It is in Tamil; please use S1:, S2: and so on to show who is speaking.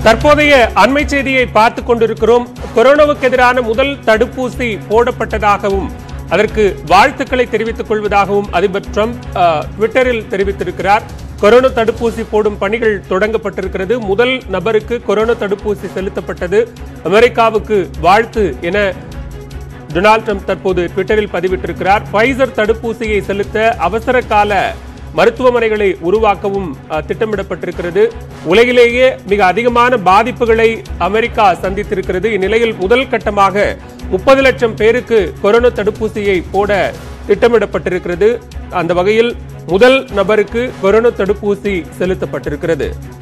S1: தற்போதைய அண்மை செய்தியை பார்த்து கொண்டிருக்கிறோம் கொரோனாவுக்கு எதிரான முதல் தடுப்பூசி போடப்பட்டதாகவும் அதற்கு வாழ்த்துக்களை தெரிவித்துக் கொள்வதாகவும் அதிபர் ட்ரம்ப் அஹ், ட்விட்டரில் தெரிவித்திருக்கிறார் கொரோனா தடுப்பூசி போடும் பணிகள் தொடங்கப்பட்டிருக்கிறது முதல் நபருக்கு கொரோனா தடுப்பூசி செலுத்தப்பட்டது அமெரிக்காவுக்கு வாழ்த்து என டொனால்ட் ட்ரம்ப் தற்போது ட்விட்டரில் பதிவிட்டிருக்கிறார் ஃபைசர் தடுப்பூசியை செலுத்த அவசர கால மருத்துவமனைகளை உருவாக்கவும் அஹ், திட்டமிடப்பட்டிருக்கிறது உலகிலேயே மிக அதிகமான பாதிப்புகளை அமெரிக்கா சந்தித்திருக்கிறது இந்நிலையில் முதல் கட்டமாக முப்பது லட்சம் பேருக்கு கொரோனா தடுப்பூசியை போட திட்டமிடப்பட்டிருக்கிறது அந்த வகையில் முதல் நபருக்கு கொரோனா தடுப்பூசி செலுத்தப்பட்டிருக்கிறது